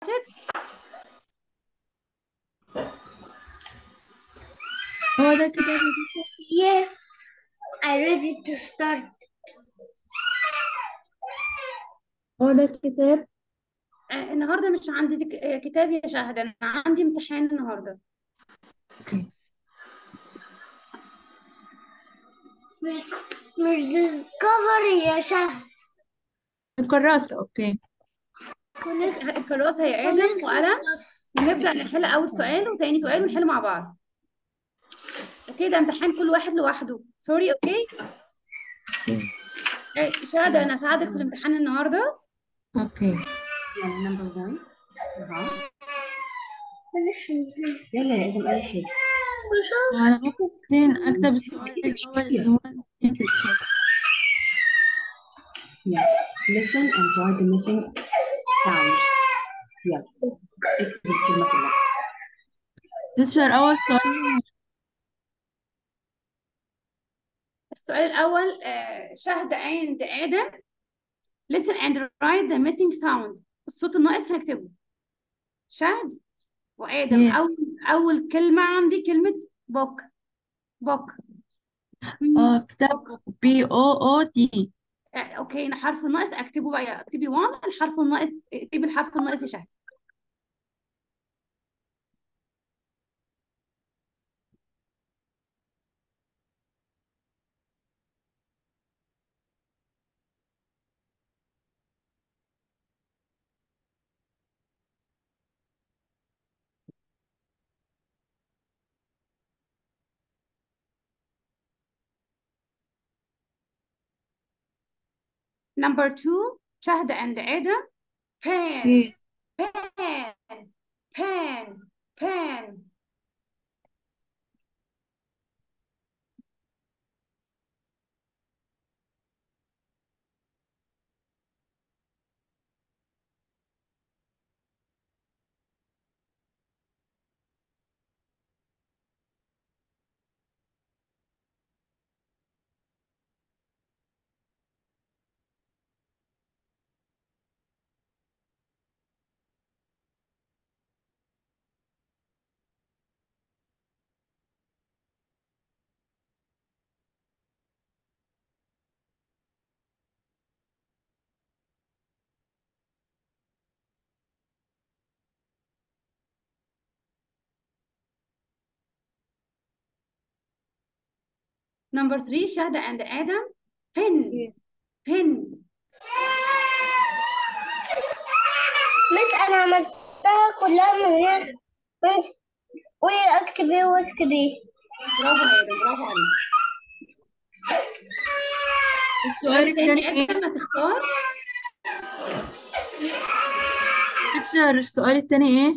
started هو ده كتاب يا دكتور Yes, I ready to start. هو ده الكتاب آه، النهارده مش عندي دك- آه، كتاب يا شهد انا عندي امتحان النهارده اوكي مش مش discover يا شهد. الكراسة اوكي كونكت الكراسه يا ادم وقلم ونبدا نحل اول سؤال وتاني سؤال ونحل مع بعض اوكي ده امتحان كل واحد لوحده سوري اوكي اوكي آه، شهد انا هساعدك في الامتحان النهارده اوكي يلا نمبر 1 اها معلش يلا يا ادم اي حاجه وانا ممكن اكتب السؤال الاول اللي هو الانتشار يلا listen and write the missing sound يلا اكتب الكلمه كلها تشر اول سؤال السؤال الاول آه، شهد and ادم listen and write the missing sound الصوت الناقص هنكتبه شهد وادم Yes. اول اول كلمه عندي كلمه بوك بوك اه كتاب بي او او دي آه، اوكي أنا حرف الناقص اكتبه بقى اكتبي 1 الحرف الناقص اكتبي الحرف الناقص يا شهد number 2 شهد and ادم pen اوكي pen pen pen number 3 شهد and ادم pen pen مس انا عملتها كلها من غير وانت قولي اكتب ايه واكتب ايه برافو يا ادم برافو عليك السؤال الثاني ايه ادم هتختار تشر السؤال الثاني ايه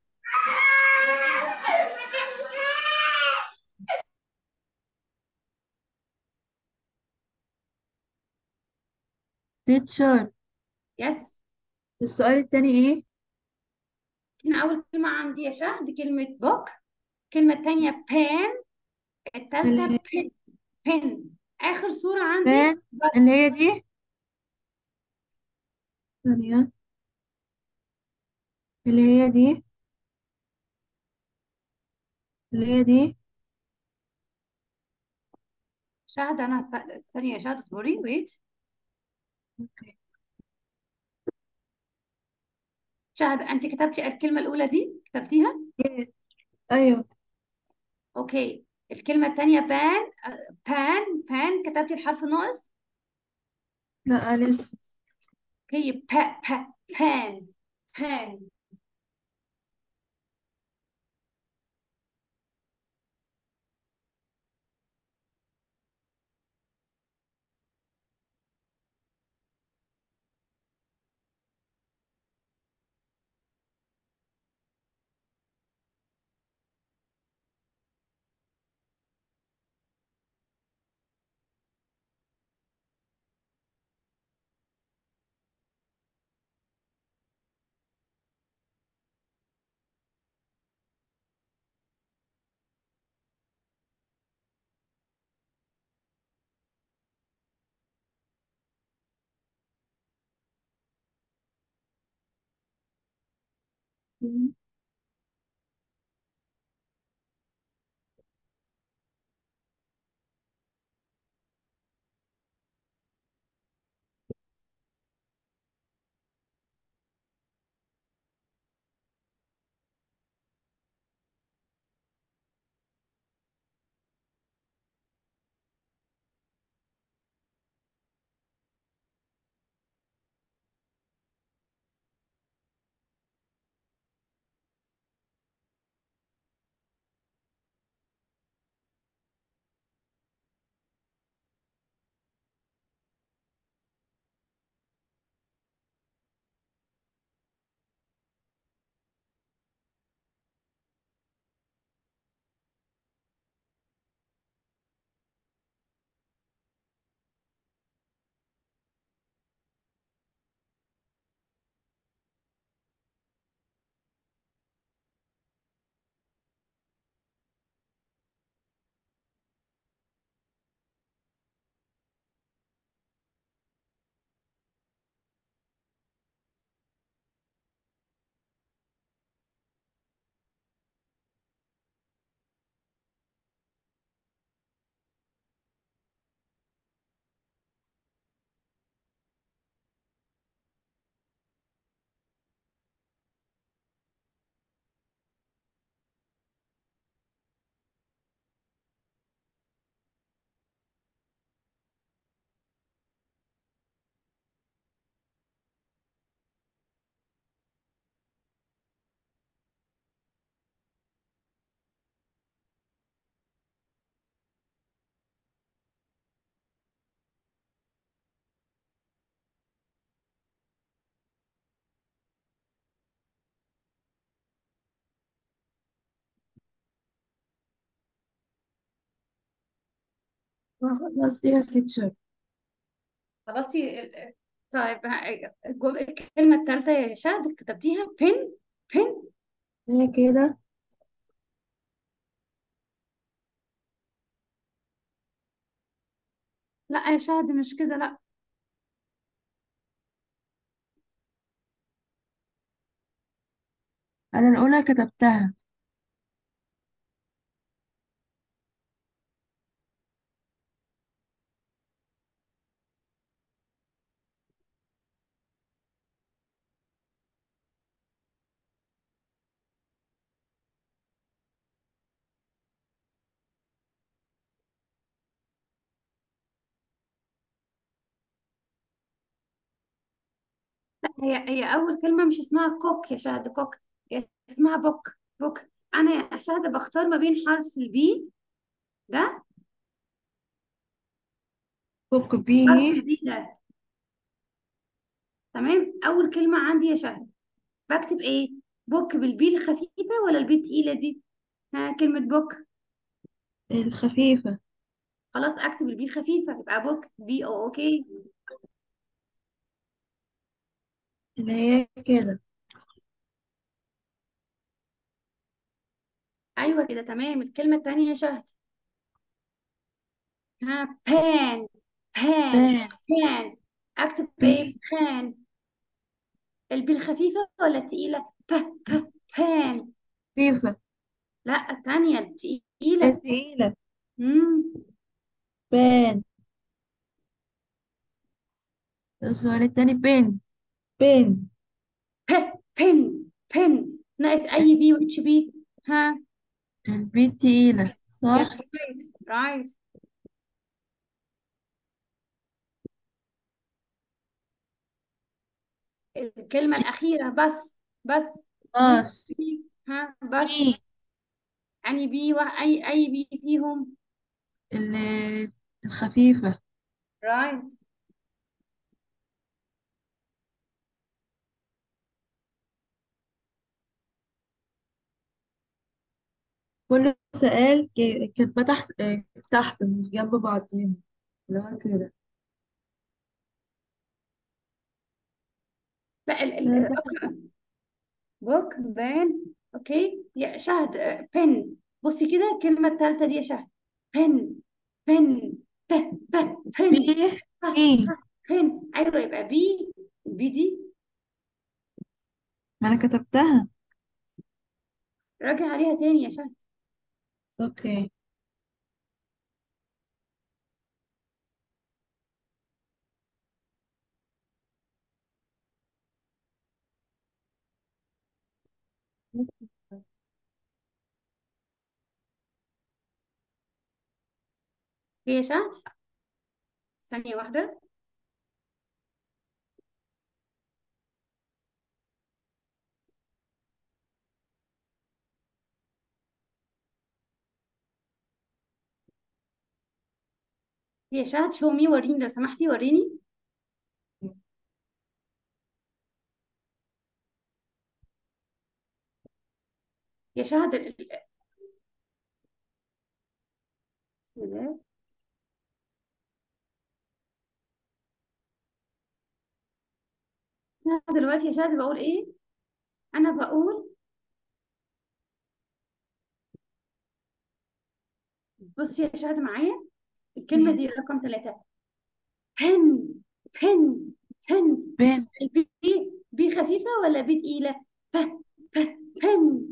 تيتشر يس السؤال الثاني ايه هنا اول كلمه عندي يا شهد كلمه بوك الكلمه الثانيه pen الثالثه اللي pen pen اخر صوره عندي بان بس اللي هي دي ثانية اللي هي دي اللي هي دي شهد انا هست- ثانيه يا شهد اصبري ويت اوكي شهد انت كتبتي الكلمه الاولى دي كتبتيها يس ايوه اوكي الكلمه الثانيه بان بان بان كتبتي الحرف الناقص لا لسه اوكي با با بان بان خلاص دي هتتشرب خلاصي ال- طيب ه- الجم- الكلمة الثالثة يا شهد كتبتيها بن بن هي كده لا يا شهد مش كده لا أنا الأولى كتبتها لا هي هي أول كلمة مش اسمها كوك يا شهد كوك هي اسمها بوك بوك أنا يا شهد بختار ما بين حرف البي ده بوك حرف بي البي ده تمام أول كلمة عندي يا شهد بكتب إيه بوك بالبي الخفيفة ولا البي التقيلة دي ها كلمة بوك الخفيفة خلاص أكتب البي خفيفة يبقى بوك بي أو أوكي اللي هي كده أيوة كده تمام الكلمة التانية يا شهد ها بان بان بان بان أكتب بي إيه بان البي الخفيفة ولا التقيلة ب ب بان خفيفة لا التانية التقيلة التقيلة مم. بان السؤال التاني بين بين ب بن بن ناقص أي بي واتش بي ها البي التقيلة صح yes right right الكلمة الأخيرة بس بس مين باص بي ها بس بي يعني بي وأي أي بي فيهم ال- الخفيفة right كل سؤال ك- كاتبة تحت آه، تحت مش جنب بعضهم اللي هو كده لا ال ال ده ده اقرأ بوك بان اوكي يا شهد بن بصي كده الكلمة الثالثة دي يا شهد بن بن ب ب بن بي ب بي ب بن ايوه يبقى بي البي دي ما أنا كتبتها راجع عليها تاني يا شهد اوكي هي يا شهد ثانية واحدة هي شهد شو مي وريني لو سمحتي وريني يا شهد ال- ال- بسم الله أنا دلوقتي يا شهد بقول ايه انا بقول بصي يا شهد معايا الكلمة دي يس رقم ثلاثة بن بن بن بين البي بي خفيفة ولا بي تقيلة ب ب بن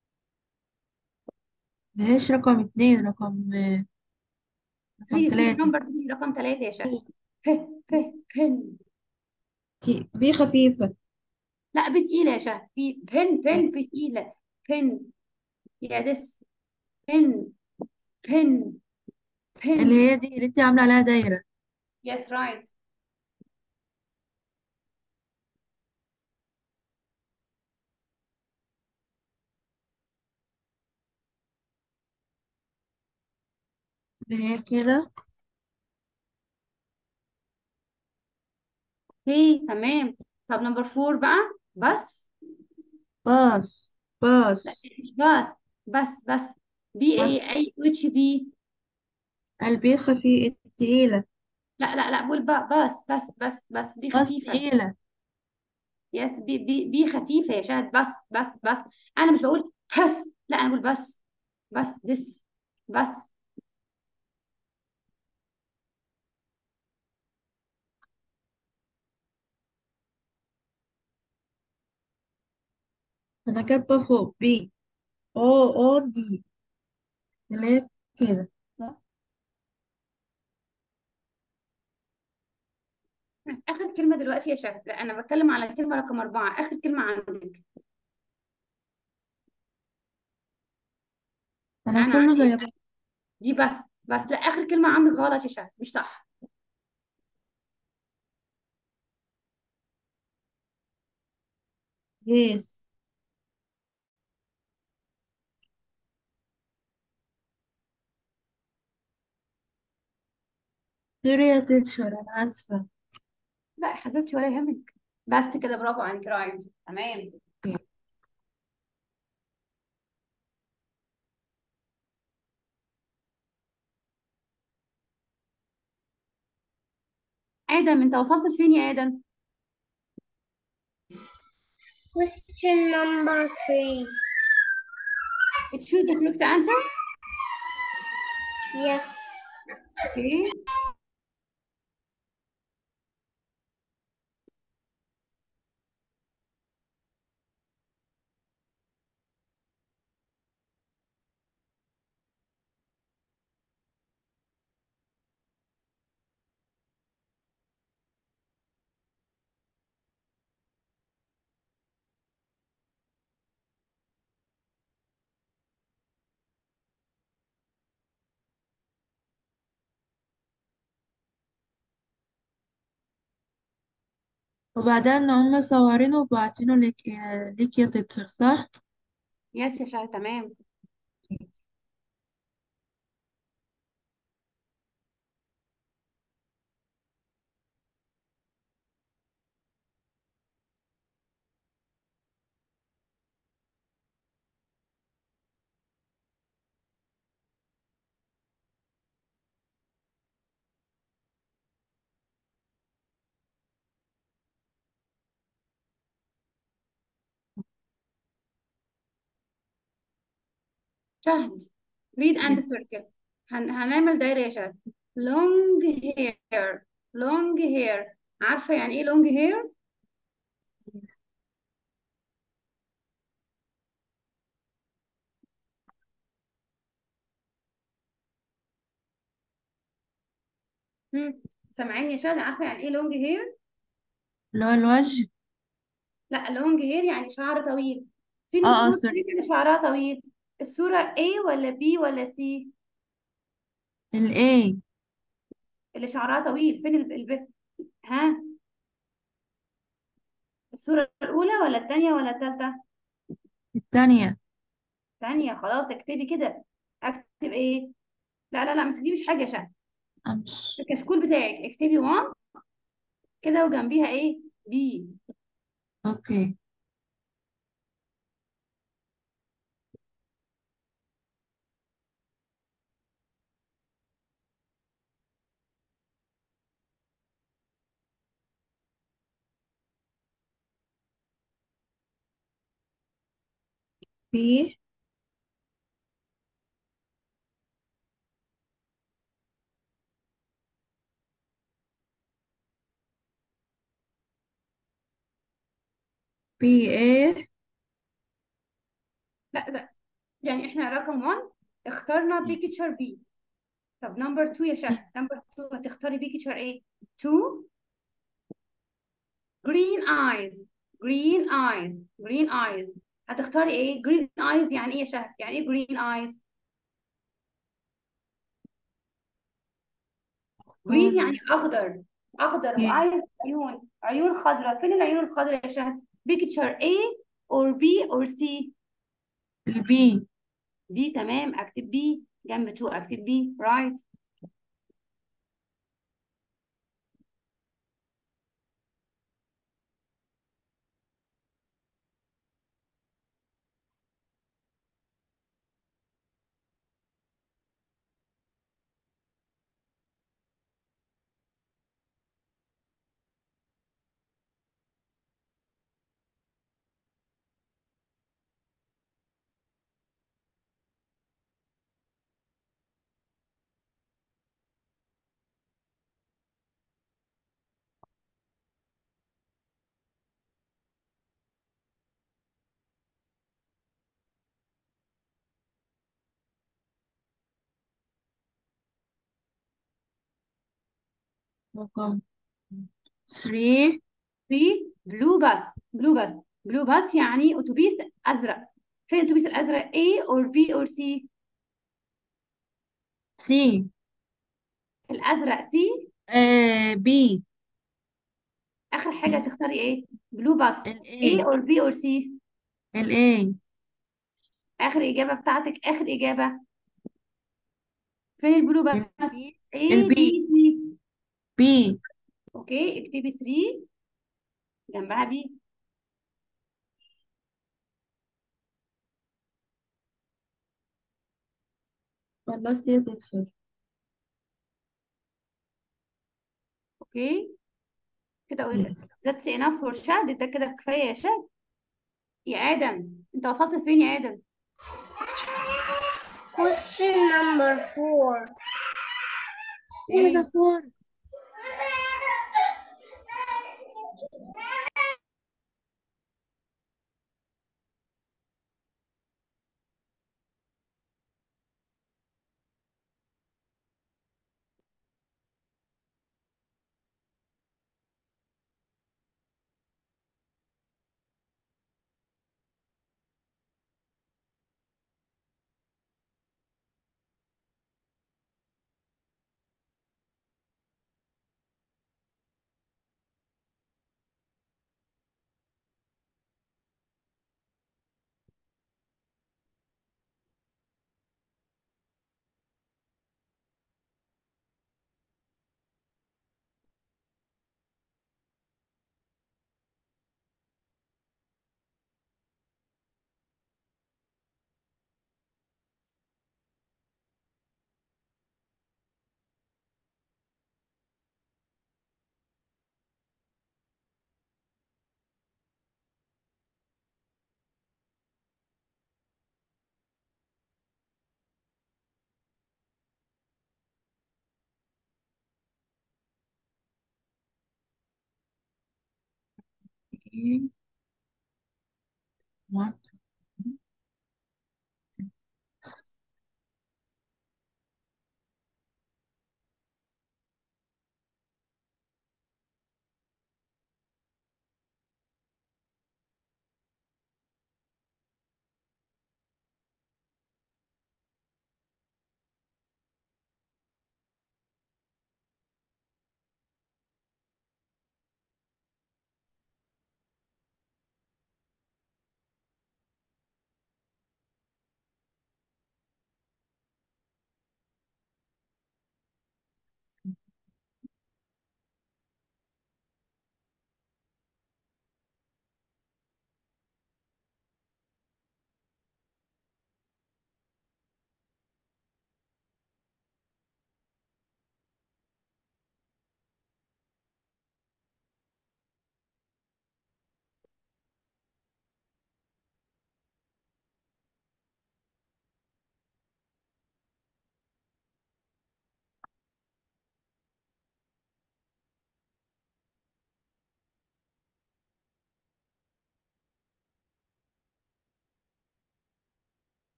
ماهيش رقم اتنين رقم آه، رقم ثري ثري تلاتة نمبر دي رقم ثلاثة يا شهد ب ب بن تي- بي خفيفة لا بي تقيلة يا شهد بي بن بن إيه. بي تقيلة بن يا دس بن بن اللي بن هي دي اللي انت عاملة عليها دايرة يس رايت اللي هي كده هي تمام طب نمبر فور بقى بس باص لا باص مش بس بس بس بي باص اي اي ويتش بي البي الخفيفة التقيلة لا لا لا بقول بقى بس بس بس بس بي باص خفيفة تقيلة يس بي بي بي خفيفة يا شاهد بس بس بس أنا مش بقول بس لا أنا بقول بس بس this بس أنا كاتبة فوق بي أو أو دي اللي هي كده صح؟ آخر كلمة دلوقتي يا شاهد لا أنا بتكلم على كلمة رقم أربعة آخر كلمة عندك أنا أنا كله عندي زي بعض دي بس بس لا آخر كلمة عندك غلط يا شاهد مش صح يس سوري يا تيتشر أنا آسفة لا يا حبيبتي ولا يهمك بس كده برافو عليك رايت تمام آدم أنت وصلت لفين يا آدم؟ Question number three. choose the correct answer Yes. okay وبعدين هم مصورينه وبعتينه لك ليك يا تيتشر صح؟ يس يا شاهد تمام شهد read and يس circle هن... هنعمل دايرة يا شهد long hair long hair عارفة يعني ايه long hair؟ هم. سامعين يا شهد عارفه يعني ايه لونج هير اللي هو الوجه لا لونج هير يعني شعر طويل فين اه اه الصوره سوري دي اللي شعرها طويل الصوره A ولا B ولا C الايه اللي شعرها طويل فين ال- الب ها الصوره الاولى ولا الثانيه ولا الثالثه التانية ثانيه خلاص اكتبي كده اكتب ايه لا لا لا ما تكتبيش حاجه يا شهد أمش في الكشكول بتاعك اكتبي 1 كده وجنبيها ايه B اوكي بي بي ايه لا ز- يعني احنا رقم 1 اخترنا بيكتشر بي طب نمبر 2 يا شهد نمبر 2 هتختاري بيكتشر ايه 2 green eyes green eyes green eyes هتختاري ايه green eyes يعني ايه يا شهد يعني ايه green eyes green يعني اخضر اخضر اوكي وعايز عيون عيون خضراء فين العيون الخضراء يا شهد picture A or B or C البي B تمام اكتب B جنب 2 اكتب B right رقم 3 في بلو باس بلو باس بلو باس يعني اتوبيس ازرق فين الاتوبيس الازرق A or B or C سي الازرق C آه بي اخر حاجه تختاري ايه بلو باس A الايه or B or C الايه اخر اجابه بتاعتك اخر اجابه فين البلو باس البي A B البي C بي اوكي اكتبي 3 جنبها B خلصت يا تيتشر اوكي كده يس that's enough for شاد ده كده كفايه يا شاد يا ادم انت وصلت فين يا ادم Question number four. ايه ايه one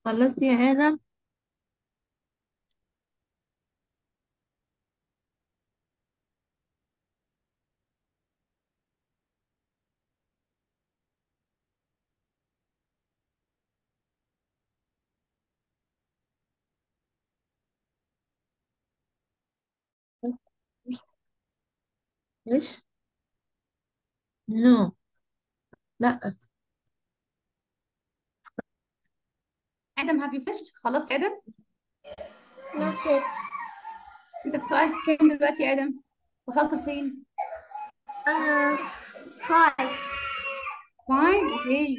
خلصتي يا آدم ايش نو لا ادم هاف يو فيشت خلاص يا ادم not yet انت في سؤال كام دلوقتي يا ادم وصلت فين uh, five فاين اوكي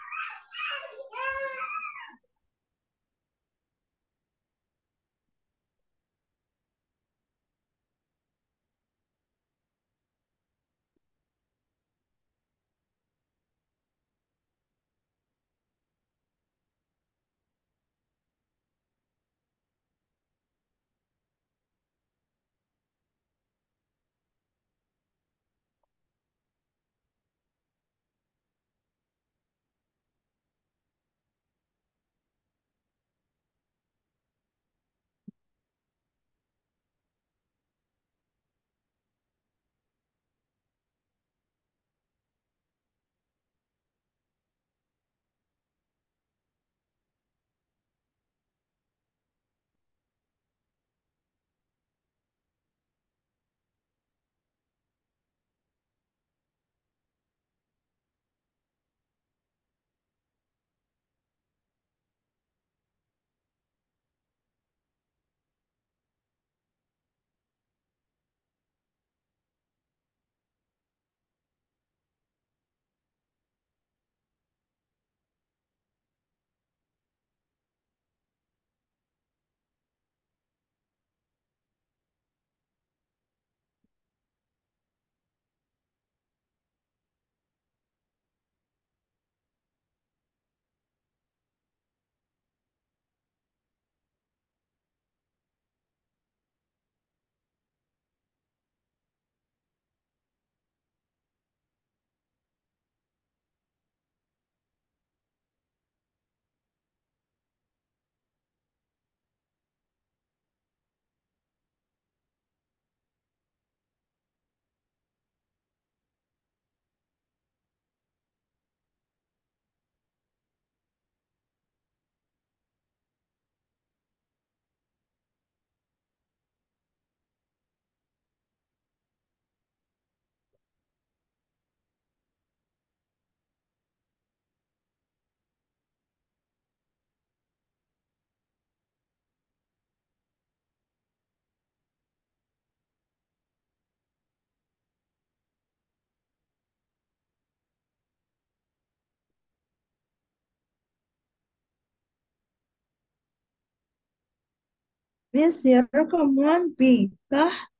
بس يا رقم 1 بي صح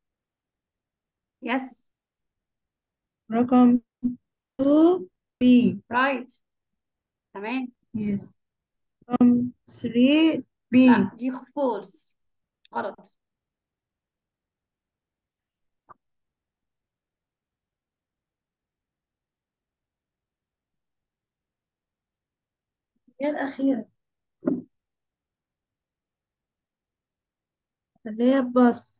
يس رقم 2 بي رايت تمام يس رقم 3 بي لا دي فولس غلط هي الأخيرة اللي هي بس